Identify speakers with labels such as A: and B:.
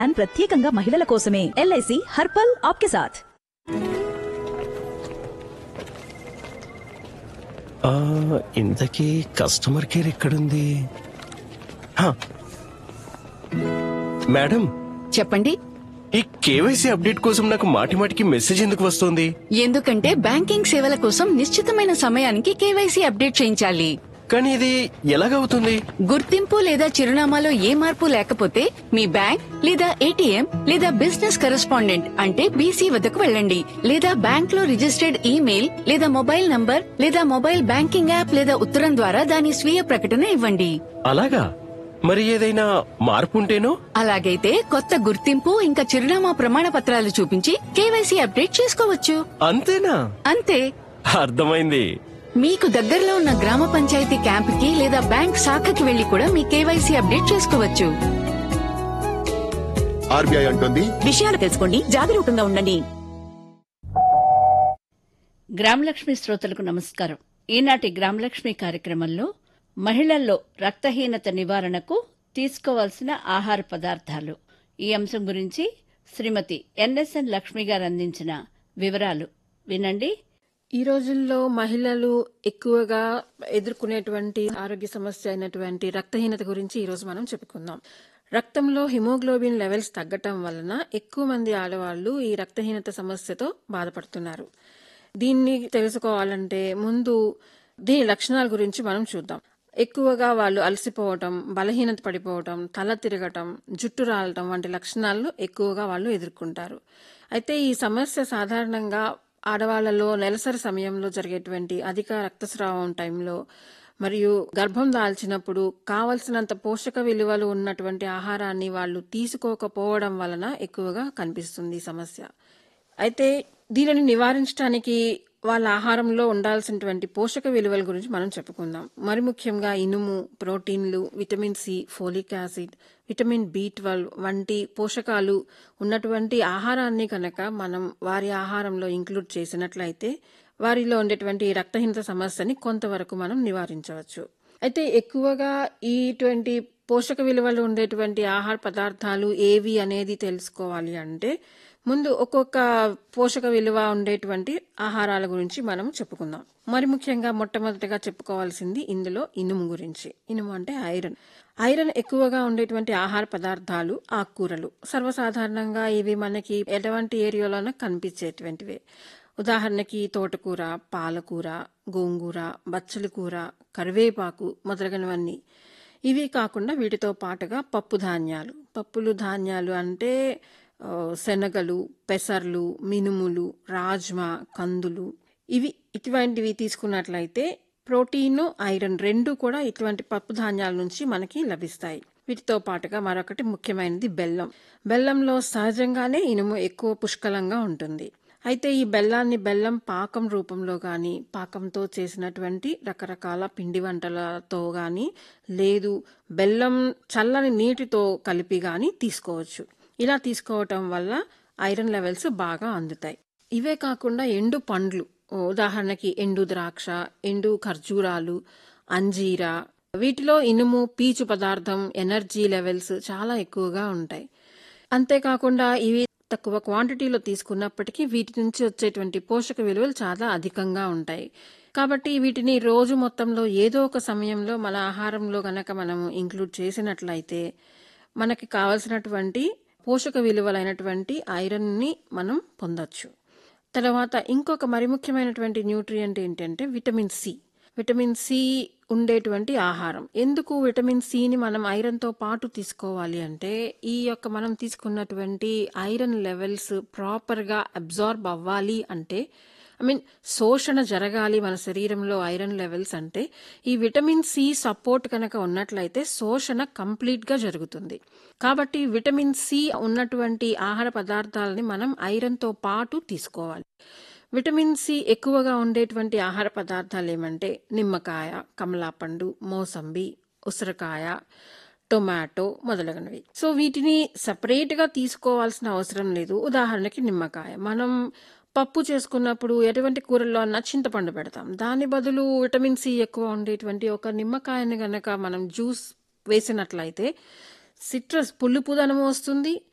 A: And ప్రత్యేకంగా మహిళల కోసమే ఎల్ఐసి హర్పల్ ఆప్కే సాథ్
B: ఆ, ఇంతకీ కస్టమర్ కేర్ ఎక్కడుంది హా. మేడం
C: చెప్పండి
B: ఈ కేవైసీ అప్డేట్ కోసం నాకు మాటి మాటికి మెసేజ్ ఎందుకు వస్తుంది
C: ఎందుకంటే బ్యాంకింగ్ సేవల కోసం నిశ్చితమైన సమయానికి కేవైసీ అప్డేట్ చేయించాలి
B: కానీ ఇది ఎలాగవుతుంది
C: గుర్తింపు లేదా చిరునామాలో ఏ మార్పు లేకపోతే మీ బ్యాంక్ లేదా ఏటీఎం లేదా బిజినెస్ కరెస్పాండెంట్ అంటే బీసీ వద్దకు వెళ్ళండి లేదా బ్యాంక్ లో రిజిస్టర్డ్ ఈమెయిల్ లేదా మొబైల్ నంబర్ లేదా మొబైల్ బ్యాంకింగ్ యాప్ లేదా ఉత్తరం ద్వారా దాని స్వీయ ప్రకటన ఇవ్వండి
B: అలాగా మరి ఏదైనా మార్పు ఉంటేనో
C: అలాగైతే కొత్త గుర్తింపు ఇంకా చిరునామా ప్రమాణ పత్రాలు చూపించి కేవైసీ అప్డేట్ చేసుకోవచ్చు
B: అంతేనా
C: అంతే
B: అర్థమైంది
C: మీకు దగ్గరలో ఉన్న గ్రామ పంచాయతీ క్యాంపుకి లేదా బ్యాంక్ శాఖకి వెళ్లి కూడా మీ కేవైసీ అప్డేట్ చేసుకోవచ్చు
D: ఆర్బీఐ అంటుంది
A: విషయాలు తెలుసుకోండి జాగరూకంగా ఉండండి
E: గ్రామలక్ష్మి శ్రోతలకు నమస్కారం ఈనాటి గ్రామలక్ష్మి కార్యక్రమంలో మహిళల్లో రక్తహీనత నివారణకు తీసుకోవాల్సిన ఆహార పదార్థాలు ఈ అంశం గురించి శ్రీమతి ఎన్ఎస్ఎన్ లక్ష్మి గారు అందించిన వివరాలు వినండి
F: ఈ రోజుల్లో మహిళలు ఎక్కువగా ఎదుర్కొనేటువంటి ఆరోగ్య సమస్య అయినటువంటి రక్తహీనత గురించి ఈ రోజు మనం చెప్పుకుందాం రక్తంలో హిమోగ్లోబిన్ లెవెల్స్ తగ్గటం వలన ఎక్కువ మంది ఆడవాళ్లు ఈ రక్తహీనత సమస్యతో బాధపడుతున్నారు దీన్ని తెలుసుకోవాలంటే ముందు దీని లక్షణాల గురించి మనం చూద్దాం ఎక్కువగా వాళ్ళు అలసిపోవటం బలహీనత పడిపోవటం తల తిరగటం జుట్టు రాలటం వంటి లక్షణాలను ఎక్కువగా వాళ్ళు ఎదుర్కొంటారు అయితే ఈ సమస్య సాధారణంగా ఆడవాళ్లలో నెలసరి సమయంలో జరిగేటువంటి అధిక రక్తస్రావం టైంలో మరియు గర్భం దాల్చినప్పుడు కావలసినంత పోషక విలువలు ఉన్నటువంటి ఆహారాన్ని వాళ్ళు తీసుకోకపోవడం వలన ఎక్కువగా కనిపిస్తుంది ఈ సమస్య అయితే దీనిని నివారించడానికి వాళ్ళ ఆహారంలో ఉండాల్సినటువంటి పోషక విలువల గురించి మనం చెప్పుకుందాం మరి ముఖ్యంగా ఇనుము proteins vitamin C folic acid vitamin B twelve వంటి పోషకాలు ఉన్నటువంటి ఆహారాన్ని కనుక మనం వారి ఆహారంలో ఇంక్లూడ్ చేసినట్లయితే వారిలో ఉండేటువంటి ఈ రక్తహీనత సమస్యని కొంతవరకు మనం నివారించవచ్చు అయితే ఎక్కువగా ఇటువంటి పోషక విలువలు ఉండేటువంటి ఆహార పదార్థాలు ఏవి అనేది తెలుసుకోవాలి అంటే ముందు ఒక్కొక్క పోషక విలువ ఉండేటువంటి ఆహారాల గురించి మనం చెప్పుకుందాం మరి ముఖ్యంగా మొట్టమొదటిగా చెప్పుకోవాల్సింది ఇందులో ఇనుము గురించి ఇనుము అంటే ఐరన్ ఐరన్ ఎక్కువగా ఉండేటువంటి ఆహార పదార్థాలు ఆకుకూరలు సర్వసాధారణంగా ఇవి మనకి ఎటువంటి ఏరియాలోనూ కనిపించేటువంటివే ఉదాహరణకి తోటకూర పాలకూర గోంగూర బచ్చలి కూర కరివేపాకు మొదలగునవన్నీ ఇవి కాకుండా వీటితో పాటుగా పప్పు ధాన్యాలు పప్పులు ధాన్యాలు అంటే ఆ, శనగలు పెసర్లు మినుములు రాజ్మా కందులు ఇవి ఇటువంటివి తీసుకున్నట్లయితే ప్రోటీన్ ఐరన్ రెండు కూడా ఇటువంటి పప్పు ధాన్యాల నుంచి మనకి లభిస్తాయి వీటితో పాటుగా మరొకటి ముఖ్యమైనది బెల్లం బెల్లంలో సహజంగానే ఇనుము ఎక్కువ పుష్కలంగా ఉంటుంది అయితే ఈ బెల్లాన్ని బెల్లం పాకం రూపంలో కానీ పాకంతో చేసినటువంటి రకరకాల పిండి వంటలతో కానీ లేదు బెల్లం చల్లని నీటితో కలిపి కానీ తీసుకోవచ్చు ఇలా తీసుకోవటం వల్ల ఐరన్ లెవెల్స్ బాగా అందుతాయి ఇవే కాకుండా ఎండు పండ్లు ఉదాహరణకి ఎండు ద్రాక్ష ఎండు ఖర్జూరాలు అంజీరా వీటిలో ఇనుము పీచు పదార్థం ఎనర్జీ లెవెల్స్ చాలా ఎక్కువగా ఉంటాయి అంతేకాకుండా ఇవి తక్కువ క్వాంటిటీలో తీసుకున్నప్పటికీ వీటి నుంచి వచ్చేటువంటి పోషక విలువలు చాలా అధికంగా ఉంటాయి కాబట్టి వీటిని రోజు మొత్తంలో ఏదో ఒక సమయంలో మన ఆహారంలో గనక మనము ఇంక్లూడ్ చేసినట్లయితే మనకి కావలసినటువంటి పోషక విలువలైనటువంటి ఐరన్ని మనం పొందొచ్చు తర్వాత ఇంకొక మరి ముఖ్యమైనటువంటి న్యూట్రియంట్ ఏంటంటే విటమిన్ సి విటమిన్ సి ఉండేటువంటి ఆహారం ఎందుకు విటమిన్ సిని మనం ఐరన్తో పాటు తీసుకోవాలి అంటే ఈ యొక్క మనం తీసుకున్నటువంటి ఐరన్ లెవెల్స్ ప్రాపర్గా అబ్జార్బ్ అవ్వాలి అంటే ఐ మీన్ శోషణ జరగాలి మన శరీరంలో ఐరన్ లెవెల్స్ అంటే ఈ విటమిన్ సి సపోర్ట్ కనుక ఉన్నట్లయితే శోషణ కంప్లీట్ గా జరుగుతుంది కాబట్టి విటమిన్ సి ఉన్నటువంటి ఆహార పదార్థాలని మనం ఐరన్ తో పాటు తీసుకోవాలి విటమిన్ సి ఎక్కువగా ఉండేటువంటి ఆహార పదార్థాలు ఏమంటే నిమ్మకాయ కమలాపండు మోసంబి ఉసిరికాయ టొమాటో మొదలగునవి సో వీటిని సపరేట్ గా తీసుకోవాల్సిన అవసరం లేదు ఉదాహరణకి నిమ్మకాయ మనం పప్పు చేసుకున్నప్పుడు ఎటువంటి కూరల్లో అన్నా చింతపండు పెడతాం దాని బదులు విటమిన్ సి ఎక్కువ ఉండేటువంటి ఒక నిమ్మకాయని గనక మనం జ్యూస్ వేసినట్లయితే సిట్రస్ పులుపుదనము వస్తుంది